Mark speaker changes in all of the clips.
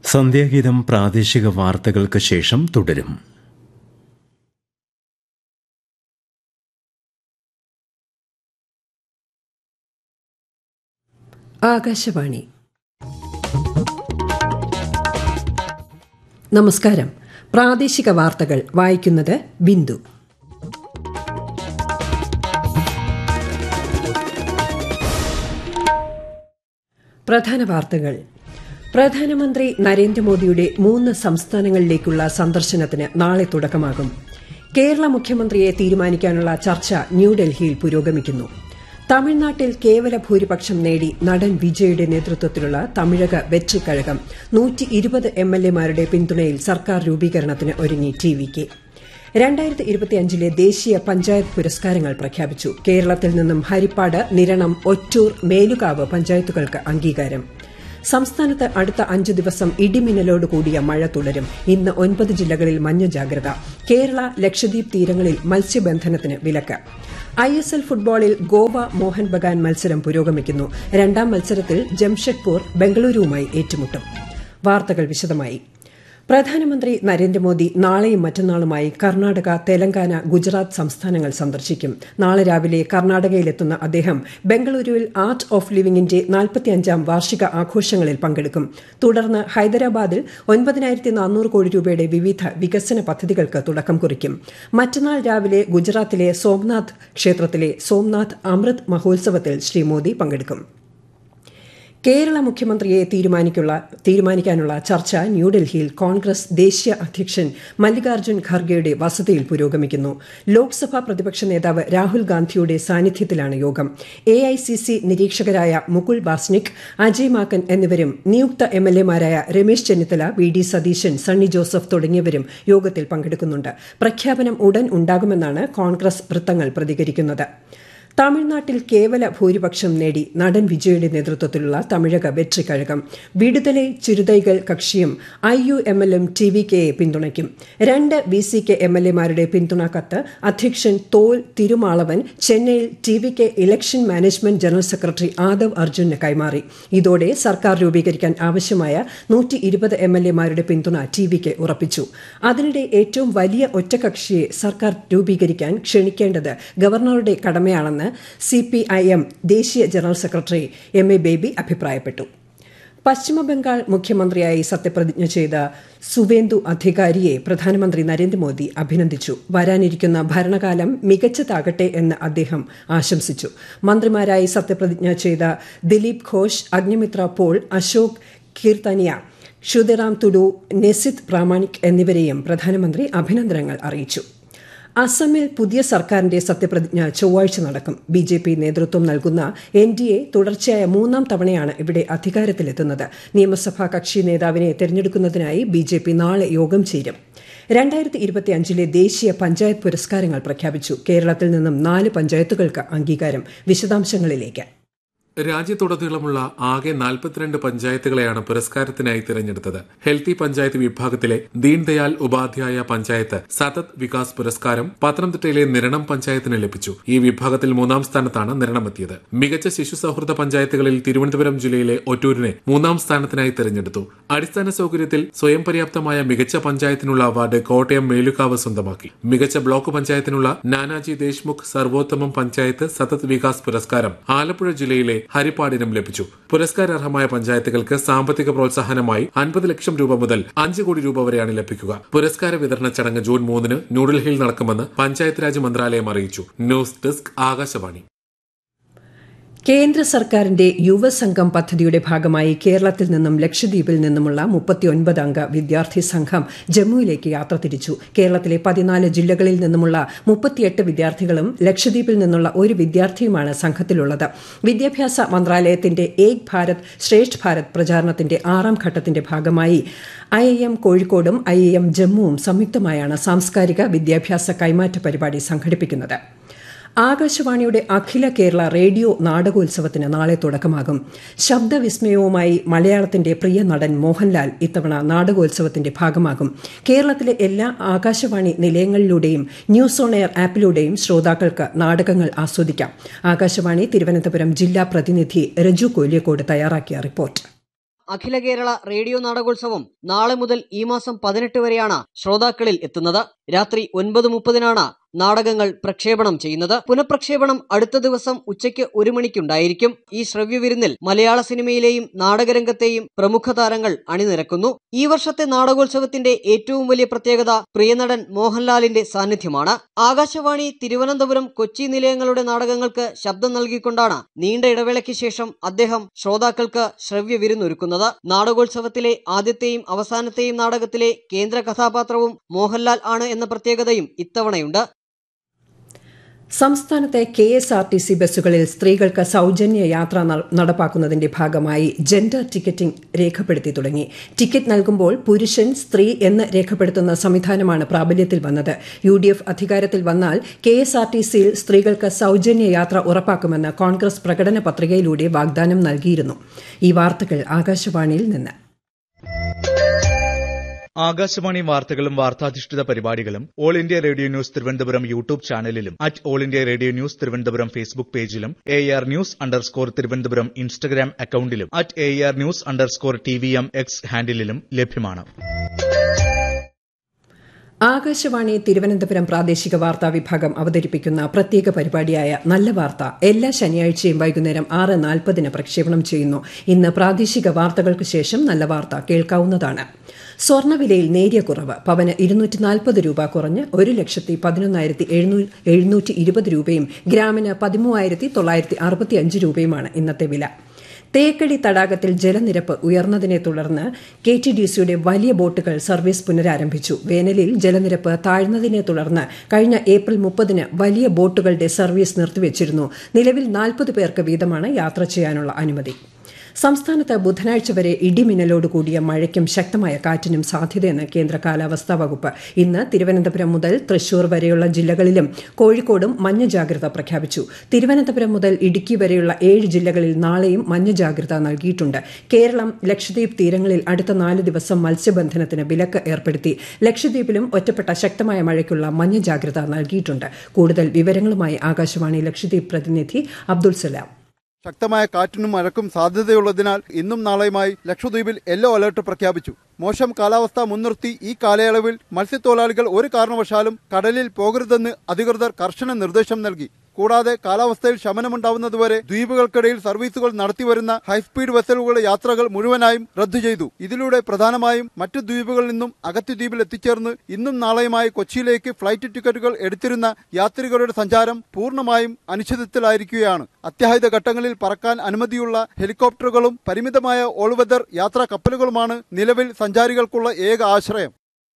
Speaker 1: സന്ധ്യാഗീതം പ്രാദേശിക വാർത്തകൾക്ക് ശേഷം തുടരും
Speaker 2: ആകാശവാണി നമസ്കാരം പ്രാദേശിക വാർത്തകൾ വായിക്കുന്നത് ബിന്ദു പ്രധാന വാർത്തകൾ പ്രധാനമന്ത്രി നരേന്ദ്രമോദിയുടെ മൂന്ന് സംസ്ഥാനങ്ങളിലേക്കുള്ള സന്ദർശനത്തിന് നാളെ തുടക്കമാകും കേരള മുഖ്യമന്ത്രിയെ തീരുമാനിക്കാനുള്ള ചർച്ച ന്യൂഡൽഹിയിൽ പുരോഗമിക്കുന്നു തമിഴ്നാട്ടിൽ കേവല ഭൂരിപക്ഷം നേടി നടൻ വിജയുടെ നേതൃത്വത്തിലുള്ള തമിഴക വെற்றிക്കഴകം നൂറ്റി ഇരുപത് എം എൽ എമാരുടെ പിന്തുണയിൽ സർക്കാർ രൂപീകരണത്തിന് ഒരുങ്ങി ടി വി കെ രണ്ടായിരത്തി ഇരുപത്തിയഞ്ചിലെ ദേശീയ പഞ്ചായത്ത് പുരസ്കാരങ്ങൾ പ്രഖ്യാപിച്ചു കേരളത്തിൽ നിന്നും ഹരിപ്പാട് നിരണം ഒറ്റൂർ മേലുകാവ് പഞ്ചായത്തുകൾക്ക് അംഗീകാരം സംസ്ഥാനത്ത് അടുത്ത അഞ്ച് ദിവസം ഇടിമിന്നലോട് കൂടിയ മഴ തുടരും ഇന്ന് ഒൻപത് ജില്ലകളിൽ മഞ്ഞ ജാഗ്രത കേരള ലക്ഷദ്വീപ് തീരങ്ങളിൽ മത്സ്യബന്ധനത്തിന് വിലക്ക് ഐ എസ് എൽ ഫുട്ബോളിൽ ഗോവ മോഹൻ ബഗാൻ മത്സരം പുരോഗമിക്കുന്നു രണ്ടാം മത്സരത്തിൽ ജംഷഡ്പൂർ ബംഗളൂരുവുമായി ഏറ്റുമുട്ടും വാർത്തകൾ വിശദമായി പ്രധാനമന്ത്രി നരേന്ദ്രമോദി നാളെയും മറ്റന്നാളുമായി കർണാടക തെലങ്കാന ഗുജറാത്ത് സംസ്ഥാനങ്ങൾ സന്ദർശിക്കും നാളെ രാവിലെ കർണാടകയിലെത്തുന്ന അദ്ദേഹം ബംഗളൂരുവിൽ ആർട്ട് ഓഫ് ലിവിംഗിന്റെ നാൽപ്പത്തിയഞ്ചാം വാർഷിക ആഘോഷങ്ങളിൽ പങ്കെടുക്കും തുടർന്ന് ഹൈദരാബാദിൽ ഒൻപതിനായിരത്തി നാനൂറ് കോടി രൂപയുടെ വിവിധ വികസന പദ്ധതികൾക്ക് തുടക്കം കുറിക്കും മറ്റന്നാൾ രാവിലെ ഗുജറാത്തിലെ സോംനാഥ് ക്ഷേത്രത്തിലെ സോംനാഥ് അമൃത് മഹോത്സവത്തിൽ ശ്രീ മോദി പങ്കെടുക്കും കേരള മുഖ്യമന്ത്രിയെ തീരുമാനിക്കാനുള്ള ചർച്ച ന്യൂഡൽഹിയിൽ കോൺഗ്രസ് ദേശീയ അധ്യക്ഷൻ മല്ലികാർജ്ജുൻ ഖർഗെയുടെ വസതിയിൽ പുരോഗമിക്കുന്നു ലോക്സഭാ പ്രതിപക്ഷ നേതാവ് രാഹുൽ ഗാന്ധിയുടെ സാന്നിധ്യത്തിലാണ് യോഗം എ ഐ സി സി നിരീക്ഷകരായ മുകുൾ വാസ്നിക് അജയ് മാക്കൻ എന്നിവരും നിയുക്ത എം എൽ എമാരായ രമേശ് ചെന്നിത്തല വി ഡി സതീശൻ സണ്ണി ജോസഫ് തുടങ്ങിയവരും യോഗത്തിൽ പങ്കെടുക്കുന്നുണ്ട് പ്രഖ്യാപനം ഉടൻ ഉണ്ടാകുമെന്നാണ് കോൺഗ്രസ് വൃത്തങ്ങൾ പ്രതികരിക്കുന്നത് തമിഴ്നാട്ടിൽ കേവല ഭൂരിപക്ഷം നേടി നടൻ വിജയുടെ നേതൃത്വത്തിലുള്ള തമിഴക വെற்றிക്കഴകം വിടുതലെ ചിരുതൈകൾ കക്ഷിയും ഐ യു എം എല്ലും ടി വി കെയെ പിന്തുണയ്ക്കും രണ്ട് B C K M L എമാരുടെ പിന്തുണ കത്ത് അധ്യക്ഷൻ തോൽ തിരുമാളവൻ ചെന്നൈയിൽ T V K election management general secretary Aadhav അർജുന് കൈമാറി ഇതോടെ സർക്കാർ രൂപീകരിക്കാൻ ആവശ്യമായ നൂറ്റി ഇരുപത് എം എൽ എമാരുടെ പിന്തുണ ടി വി കെ ഉറപ്പിച്ചു അതിനിടെ ഏറ്റവും വലിയ ഒറ്റകക്ഷിയെ സർക്കാർ രൂപീകരിക്കാൻ ക്ഷണിക്കേണ്ടത് ഗവർണറുടെ കടമയാണെന്ന് സി പി ഐ എം ദേശീയ general secretary M A Baby അഭിപ്രായപ്പെട്ടു പശ്ചിമബംഗാൾ മുഖ്യമന്ത്രിയായി സത്യപ്രതിജ്ഞ ചെയ്ത സുവേന്ദു അധികാരിയെ പ്രധാനമന്ത്രി നരേന്ദ്രമോദി അഭിനന്ദിച്ചു വരാനിരിക്കുന്ന ഭരണകാലം മികച്ചതാകട്ടെ എന്ന് അദ്ദേഹം ആശംസിച്ചു മന്ത്രിമാരായി സത്യപ്രതിജ്ഞ ചെയ്ത ദിലീപ് ഘോഷ് അഗ്നിമിത്ര പോൾ അശോക് കീർത്തനിയ ഷുദിറാം തുഡു നെസിത് പ്രാമാണിക് എന്നിവരെയും പ്രധാനമന്ത്രി അഭിനന്ദനങ്ങൾ അറിയിച്ചു അസമിൽ പുതിയ സർക്കാരിന്റെ സത്യപ്രതിജ്ഞ ചൊവ്വാഴ്ച നടക്കും ബി ജെ പി നേതൃത്വം നൽകുന്ന എൻ ഡി എ തുടർച്ചയായ മൂന്നാം തവണയാണ് ഇവിടെ അധികാരത്തിലെത്തുന്നത് നിയമസഭാ കക്ഷി നേതാവിനെ തെരഞ്ഞെടുക്കുന്നതിനായി ബി ജെ പി നാളെ യോഗം ചേരും രണ്ടായിരത്തി ഇരുപത്തിയഞ്ചിലെ ദേശീയ പഞ്ചായത്ത് പുരസ്കാരങ്ങൾ പ്രഖ്യാപിച്ചു കേരളത്തിൽ നിന്നും നാല് പഞ്ചായത്തുകൾക്ക് അംഗീകാരം വിശദാംശങ്ങളിലേക്ക്
Speaker 3: രാജ്യത്തുടനീളമുള്ള ആകെ നാൽപ്പത്തിരണ്ട് പഞ്ചായത്തുകളെയാണ് പുരസ്കാരത്തിനായി തിരഞ്ഞെടുത്തത് ഹെൽത്തി പഞ്ചായത്ത് വിഭാഗത്തിലെ ദീൻദയാൽ ഉപാധ്യായ പഞ്ചായത്ത് സതത് വികാസ് പുരസ്കാരം പത്തനംതിട്ടയിലെ നിരണം പഞ്ചായത്തിന് ലഭിച്ചു ഈ വിഭാഗത്തിൽ മൂന്നാം സ്ഥാനത്താണ് നിരണമെത്തിയത് മികച്ച ശിശു സൗഹൃദ പഞ്ചായത്തുകളിൽ തിരുവനന്തപുരം ജില്ലയിലെ ഒറ്റൂരിനെ മൂന്നാം സ്ഥാനത്തിനായി തിരഞ്ഞെടുത്തു അടിസ്ഥാന സൗകര്യത്തിൽ സ്വയം പര്യാപ്തമായ മികച്ച പഞ്ചായത്തിനുള്ള അവാർഡ് കോട്ടയം മേലുകാവ് സ്വന്തമാക്കി മികച്ച ബ്ലോക്ക് പഞ്ചായത്തിനുള്ള നാനാജി ദേശ്മുഖ് സർവോത്തമം പഞ്ചായത്ത് സതത് വികാസ് പുരസ്കാരം ആലപ്പുഴ ജില്ലയിലെ ഹരിപ്പാടിനും ലഭിച്ചു പുരസ്കാരാർഹമായ പഞ്ചായത്തുകൾക്ക് സാമ്പത്തിക പ്രോത്സാഹനമായി അൻപത് ലക്ഷം രൂപ മുതൽ അഞ്ച് കോടി രൂപ വരെയാണ് ലഭിക്കുക പുരസ്കാര വിതരണ ചടങ്ങ് ജൂൺ മൂന്നിന് ന്യൂഡൽഹിയിൽ നടക്കുമെന്ന് പഞ്ചായത്ത് രാജ് മന്ത്രാലയം അറിയിച്ചു ന്യൂസ് ഡെസ്ക് ആകാശവാണി
Speaker 2: കേന്ദ്ര സർക്കാരിന്റെ യുവസംഘം പദ്ധതിയുടെ ഭാഗമായി കേരളത്തിൽ നിന്നും ലക്ഷദ്വീപിൽ നിന്നുമുള്ള മുപ്പത്തിയൊൻപത് അംഗ വിദ്യാർത്ഥി സംഘം ജമ്മുവിലേക്ക് യാത്ര തിരിച്ചു കേരളത്തിലെ പതിനാല് ജില്ലകളിൽ നിന്നുമുള്ള മുപ്പത്തിയെട്ട് വിദ്യാർത്ഥികളും ലക്ഷദ്വീപിൽ നിന്നുള്ള ഒരു വിദ്യാർത്ഥിയുമാണ് സംഘത്തിലുള്ളത് വിദ്യാഭ്യാസ മന്ത്രാലയത്തിന്റെ ഏക് ഭാരത് ശ്രേഷ്ഠ് ഭാരത് പ്രചാരണത്തിന്റെ ആറാം ഘട്ടത്തിന്റെ ഭാഗമായി ഐ ഐ എം കോഴിക്കോടും ഐ ഐ എം ജമ്മുവും സംയുക്തമായാണ് സാംസ്കാരിക വിദ്യാഭ്യാസ കൈമാറ്റ പരിപാടി സംഘടിപ്പിക്കുന്നത് ആകാശവാണിയുടെ അഖില കേരള റേഡിയോ നാടകോത്സവത്തിന് നാളെ തുടക്കമാകും ശബ്ദവിസ്മയവുമായി മലയാളത്തിന്റെ പ്രിയ നടൻ മോഹൻലാൽ ഇത്തവണ നാടകോത്സവത്തിന്റെ ഭാഗമാകും കേരളത്തിലെ എല്ലാ ആകാശവാണി നിലയങ്ങളിലൂടെയും ന്യൂസ് ഓൺ എയർ ആപ്പിലൂടെയും ശ്രോതാക്കൾക്ക് നാടകങ്ങൾ ആസ്വദിക്കാം ആകാശവാണി തിരുവനന്തപുരം ജില്ലാ പ്രതിനിധി രജു കോലിയക്കോട് തയ്യാറാക്കിയ റിപ്പോർട്ട്
Speaker 4: അഖില കേരള റേഡിയോ നാടകോത്സവം നാളെ മുതൽ ഈ മാസം പതിനെട്ട് വരെയാണ് ശ്രോതാക്കളിൽ എത്തുന്നത് രാത്രി ഒൻപത് മുപ്പതിനാണ് നാടകങ്ങൾ പ്രക്ഷേപണം ചെയ്യുന്നത് പുനഃപ്രക്ഷേപണം അടുത്ത ദിവസം ഉച്ചയ്ക്ക് ഒരു മണിക്കുണ്ടായിരിക്കും ഈ ശ്രവ്യ വിരുന്നിൽ മലയാള സിനിമയിലെയും നാടകരംഗത്തെയും പ്രമുഖ താരങ്ങൾ അണിനിരക്കുന്നു ഈ വർഷത്തെ നാടകോത്സവത്തിന്റെ ഏറ്റവും വലിയ പ്രത്യേകത പ്രിയനടൻ മോഹൻലാലിന്റെ സാന്നിധ്യമാണ് ആകാശവാണി തിരുവനന്തപുരം കൊച്ചി നിലയങ്ങളുടെ നാടകങ്ങൾക്ക് ശബ്ദം നൽകിക്കൊണ്ടാണ് നീണ്ട ഇടവേളയ്ക്ക് ശേഷം അദ്ദേഹം ശ്രോതാക്കൾക്ക് ശ്രവ്യ വിരുന്നൊരുക്കുന്നത് നാടകോത്സവത്തിലെ ആദ്യത്തെയും അവസാനത്തെയും നാടകത്തിലെ കേന്ദ്ര കഥാപാത്രവും മോഹൻലാൽ ആണ് എന്ന പ്രത്യേകതയും ഇത്തവണയുണ്ട്
Speaker 2: സംസ്ഥാനത്തെ K S R T C ബസ്സുകളിൽ സ്ത്രീകൾക്ക് സൌജന്യ യാത്ര നടപ്പാക്കുന്നതിന്റെ ഭാഗമായി ജെൻഡർ ടിക്കറ്റിംഗ് രേഖപ്പെടുത്തി തുടങ്ങി ടിക്കറ്റ് നൽകുമ്പോൾ പുരുഷൻ സ്ത്രീ എന്ന് രേഖപ്പെടുത്തുന്ന സംവിധാനമാണ് പ്രാബല്യത്തിൽ വന്നത് യു ഡി എഫ് അധികാരത്തിൽ വന്നാൽ കെ എസ് ആർ ടി സിയിൽ സ്ത്രീകൾക്ക് സൌജന്യ യാത്ര ഉറപ്പാക്കുമെന്ന് കോൺഗ്രസ് പ്രകടന പത്രികയിലൂടെ വാഗ്ദാനം നൽകിയിരുന്നു ഈ വാർത്തകൾ ആകാശവാണിയിൽ നിന്ന്
Speaker 5: ആകാശവാണി വാർത്തകളും വാർത്താധിഷ്ഠിത പരിപാടികളും all India radio news Thiruvananthapuram YouTube ചാനലിലും at all India radio news Thiruvananthapuram Facebook പേജിലും A R news underscore Thiruvananthapuram Instagram അക്കൌണ്ടിലും at A R news underscore T V M X ഹാൻഡിലും ലഭ്യമാണ്
Speaker 2: ആകാശവാണി തിരുവനന്തപുരം പ്രാദേശിക വാർത്താ വിഭാഗം അവതരിപ്പിക്കുന്ന പ്രത്യേക പരിപാടിയായ നല്ല വാർത്ത എല്ലാ ശനിയാഴ്ചയും വൈകുന്നേരം ആറ് നാൽപ്പതിന് പ്രക്ഷേപണം ചെയ്യുന്നു ഇന്ന് പ്രാദേശിക വാർത്തകൾക്ക് ശേഷം നല്ല വാർത്ത കേൾക്കാവുന്നതാണ് സ്വർണ്ണവിലയിൽ നേരിയ കുറവ് പവന് ഇരുന്നൂറ്റി നാൽപ്പത് രൂപ കുറഞ്ഞ് ഒരു ലക്ഷത്തി പതിനൊന്നായിരത്തി എഴുന്നൂറ്റി ഇരുപത് രൂപയും ഗ്രാമിന് പതിമൂവായിരത്തി തൊള്ളായിരത്തി അറുപത്തി അഞ്ച് രൂപയുമാണ് ഇന്നത്തെ വില തേക്കടി തടാകത്തിൽ ജലനിരപ്പ് ഉയർന്നതിനെ തുടർന്ന് കെ ടി ഡി സിയുടെ വലിയ ബോട്ടുകൾ സർവീസ് പുനരാരംഭിച്ചു വേനലിൽ ജലനിരപ്പ് താഴ്ന്നതിനെ തുടർന്ന് കഴിഞ്ഞ ഏപ്രിൽ മുപ്പതിന് വലിയ ബോട്ടുകളുടെ സർവീസ് നിർത്തിവച്ചിരുന്നു നിലവിൽ നാൽപ്പത് പേർക്ക് വീതമാണ് യാത്ര ചെയ്യാനുള്ള അനുമതി സംസ്ഥാനത്ത് ബുധനാഴ്ച വരെ ഇടിമിന്നലോട് കൂടിയ മഴയ്ക്കും ശക്തമായ കാറ്റിനും സാധ്യതയെന്ന് കേന്ദ്ര കാലാവസ്ഥാ വകുപ്പ് ഇന്ന് തിരുവനന്തപുരം മുതൽ തൃശൂർ വരെയുള്ള ജില്ലകളിലും കോഴിക്കോടും മഞ്ഞ ജാഗ്രത പ്രഖ്യാപിച്ചു തിരുവനന്തപുരം മുതൽ ഇടുക്കി വരെയുള്ള ഏഴ് ജില്ലകളിൽ നാളെയും മഞ്ഞ ജാഗ്രത നൽകിയിട്ടുണ്ട് കേരളം ലക്ഷദ്വീപ് തീരങ്ങളിൽ അടുത്ത നാല് ദിവസം മത്സ്യബന്ധനത്തിന് വിലക്ക് ഏർപ്പെടുത്തി ലക്ഷദ്വീപിലും ഒറ്റപ്പെട്ട ശക്തമായ മഴയ്ക്കുള്ള മഞ്ഞ ജാഗ്രത നൽകിയിട്ടുണ്ട് കൂടുതൽ വിവരങ്ങളുമായി ആകാശവാണി ലക്ഷദ്വീപ് പ്രതിനിധി അബ്ദുൾ സലാം
Speaker 6: ശക്തമായ കാറ്റിനും മഴക്കും സാധ്യതയുള്ളതിനാൽ ഇന്നും നാളെയുമായി ലക്ഷദ്വീപിൽ യെല്ലോ അലർട്ട് പ്രഖ്യാപിച്ചു മോശം കാലാവസ്ഥ മുൻനിർത്തി ഈ കാലയളവിൽ മത്സ്യത്തൊഴിലാളികൾ ഒരു കാരണവശാലും കടലിൽ പോകരുതെന്ന് അധികൃതർ കർശന നിർദ്ദേശം നൽകി കൂടാതെ കാലാവസ്ഥയിൽ ശമനമുണ്ടാവുന്നതുവരെ ദ്വീപുകൾക്കിടയിൽ സർവീസുകൾ നടത്തിവരുന്ന ഹൈസ്പീഡ് വെസലുകളുടെ യാത്രകൾ മുഴുവനായും റദ്ദു ചെയ്തു ഇതിലൂടെ പ്രധാനമായും മറ്റു ദ്വീപുകളിൽ നിന്നും അഗത്തി ദ്വീപിൽ എത്തിച്ചേർന്ന് ഇന്നും നാളെയുമായി കൊച്ചിയിലേക്ക് ഫ്ലൈറ്റ് ടിക്കറ്റുകൾ എടുത്തിരുന്ന യാത്രികരുടെ സഞ്ചാരം പൂർണ്ണമായും അനിശ്ചിതത്വത്തിലായിരിക്കുകയാണ് അത്യാഹിത ഘട്ടങ്ങളിൽ പറക്കാൻ അനുമതിയുള്ള ഹെലികോപ്റ്ററുകളും പരിമിതമായ ഓൾ വെതർ യാത്രാ കപ്പലുകളുമാണ് നിലവിൽ സഞ്ചാരികൾക്കുള്ള ഏക ആശ്രയം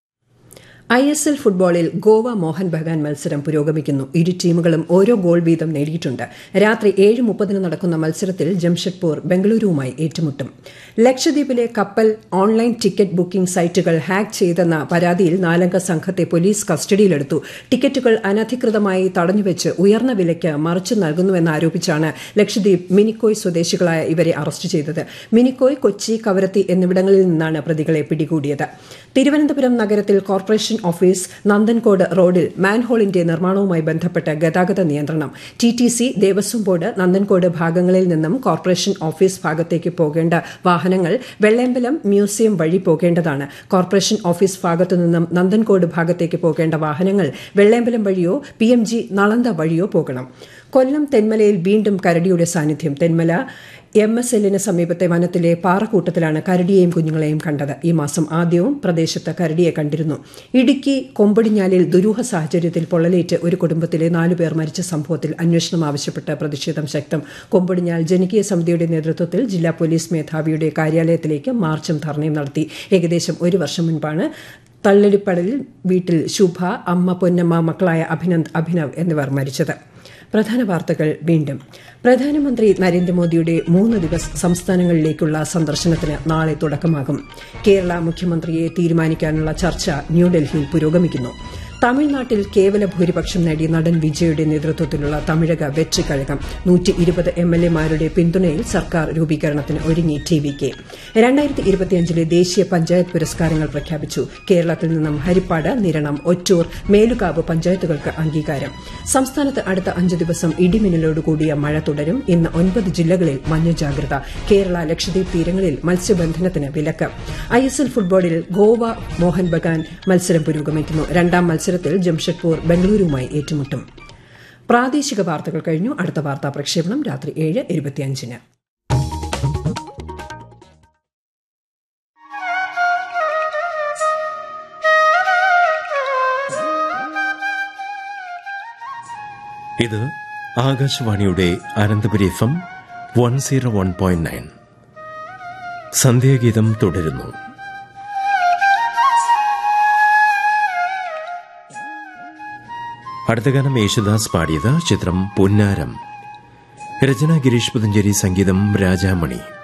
Speaker 2: ഐ എസ് എൽ ഫുട്ബോളിൽ ഗോവ മോഹൻ ബഗാൻ മത്സരം പുരോഗമിക്കുന്നു ഇരു ടീമുകളും ഓരോ ഗോൾ വീതം നേടിയിട്ടുണ്ട് രാത്രി ഏഴ് മുപ്പതിന് നടക്കുന്ന മത്സരത്തിൽ ജംഷഡ്പൂർ ബംഗളൂരുവുമായി ഏറ്റുമുട്ടും ലക്ഷദ്വീപിലെ കപ്പൽ ഓൺലൈൻ ടിക്കറ്റ് ബുക്കിംഗ് സൈറ്റുകൾ ഹാക്ക് ചെയ്തെന്ന പരാതിയിൽ നാലംഗ സംഘത്തെ പോലീസ് കസ്റ്റഡിയിലെടുത്തു ടിക്കറ്റുകൾ അനധികൃതമായി തടഞ്ഞുവെച്ച് ഉയർന്ന വിലയ്ക്ക് മറിച്ചു നൽകുന്നുവെന്നാരോപിച്ചാണ് ലക്ഷദ്വീപ് മിനിക്കോയ് സ്വദേശികളായ ഇവരെ അറസ്റ്റ് ചെയ്തത് മിനിക്കോയ് കൊച്ചി കവരത്തി എന്നിവിടങ്ങളിൽ നിന്നാണ് പ്രതികളെ പിടികൂടിയത് തിരുവനന്തപുരം നഗരത്തിൽ കോർപ്പറേഷൻ ഓഫീസ് നന്ദൻകോട് റോഡിൽ മാൻഹോളിന്റെ നിർമ്മാണവുമായി ബന്ധപ്പെട്ട് ഗതാഗത നിയന്ത്രണം T T C Devaswom board Nandancode ഭാഗങ്ങളിൽ നിന്നും കോർപ്പറേഷൻ ഓഫീസ് ഭാഗത്തേക്ക് പോകേണ്ട വാഹനങ്ങൾ വെള്ളയമ്പലം മ്യൂസിയം വഴി പോകേണ്ടതാണ് കോർപ്പറേഷൻ ഓഫീസ് ഭാഗത്തു നിന്നും നന്ദൻകോട് ഭാഗത്തേക്ക് പോകേണ്ട വാഹനങ്ങൾ വെള്ളയമ്പലം വഴിയോ പി എം ജി നളന്ത വഴിയോ പോകണം കൊല്ലം തെന്മലയിൽ വീണ്ടും കരടിയുടെ സാന്നിധ്യം തെന്മല എം എസ് എല്ലിന് സമീപത്തെ വനത്തിലെ പാറക്കൂട്ടത്തിലാണ് കരടിയെയും കുഞ്ഞുങ്ങളെയും കണ്ടത് ഈ മാസം ആദ്യവും പ്രദേശത്ത് കരടിയെ കണ്ടിരുന്നു ഇടുക്കി കൊമ്പടിഞ്ഞാലിൽ ദുരൂഹ സാഹചര്യത്തിൽ പൊള്ളലേറ്റ് ഒരു കുടുംബത്തിലെ നാലുപേർ മരിച്ച സംഭവത്തിൽ അന്വേഷണം ആവശ്യപ്പെട്ട് പ്രതിഷേധം ശക്തം കൊമ്പടിഞ്ഞാൽ ജനകീയ സമിതിയുടെ നേതൃത്വത്തിൽ ജില്ലാ പോലീസ് മേധാവിയുടെ കാര്യാലയത്തിലേക്ക് മാർച്ചും ധർണയും നടത്തി ഏകദേശം ഒരു വർഷം മുൻപാണ് തള്ളലിപ്പടലിൽ വീട്ടിൽ ശുഭ അമ്മ പൊന്നമ്മ മക്കളായ അഭിനന്ദ് അഭിനവ് എന്നിവർ മരിച്ചത് പ്രധാന വാർത്തകൾ വീണ്ടും പ്രധാനമന്ത്രി നരേന്ദ്രമോദിയുടെ മൂന്ന് ദിവസ സംസ്ഥാനങ്ങളിലേക്കുള്ള സന്ദർശനത്തിന് നാളെ തുടക്കമാകും കേരള മുഖ്യമന്ത്രിയെ തീരുമാനിക്കാനുള്ള ചർച്ച ന്യൂഡൽഹിയിൽ പുരോഗമിക്കുന്നു തമിഴ്നാട്ടിൽ കേവല ഭൂരിപക്ഷം നേടി നടൻ വിജയുടെ നേതൃത്വത്തിലുള്ള തമിഴക വെற்றிക്കഴകം നൂറ്റി ഇരുപത് എം എൽ എമാരുടെ പിന്തുണയിൽ സർക്കാർ രൂപീകരണത്തിന് ഒരുങ്ങി ടി വി കെ രണ്ടായിരത്തി ഇരുപത്തിയഞ്ചിലെ ദേശീയ പഞ്ചായത്ത് പുരസ്കാരങ്ങൾ പ്രഖ്യാപിച്ചു കേരളത്തിൽ നിന്നും ഹരിപ്പാട് നിരണം ഒറ്റൂർ മേലുകാവ് പഞ്ചായത്തുകൾക്ക് അംഗീകാരം സംസ്ഥാനത്ത് അടുത്ത അഞ്ച് ദിവസം ഇടിമിന്നലോടുകൂടിയ മഴ തുടരും ഇന്ന് ഒൻപത് ജില്ലകളിൽ മഞ്ഞ ജാഗ്രത കേരള ലക്ഷദ്വീപ് തീരങ്ങളിൽ മത്സ്യബന്ധനത്തിന് വിലക്ക് ഐ എസ് എൽ ഫുട്ബോളിൽ ഗോവ മോഹൻ ബഗാൻ മത്സരം പുരോഗമിക്കുന്നു രണ്ടാം മത്സരത്തിൽ ജംഷഡ്പൂർ ബംഗളൂരുവുമായി ഏറ്റുമുട്ടും പ്രാദേശിക വാർത്തകൾ കഴിഞ്ഞു അടുത്ത വാർത്താ പ്രക്ഷേപണം രാത്രി ഏഴ് ഇരുപത്തിയഞ്ചിന്
Speaker 1: ഇത് ആകാശവാണിയുടെ Ananthapuri F M one zero one point nine Sandhyageetham തുടരുന്നു അടുത്ത ഗാനം യേശുദാസ് പാടിയത് ചിത്രം പൊന്നാരം രചന ഗിരീഷ് പുതഞ്ചേരി സംഗീതം രാജാമണി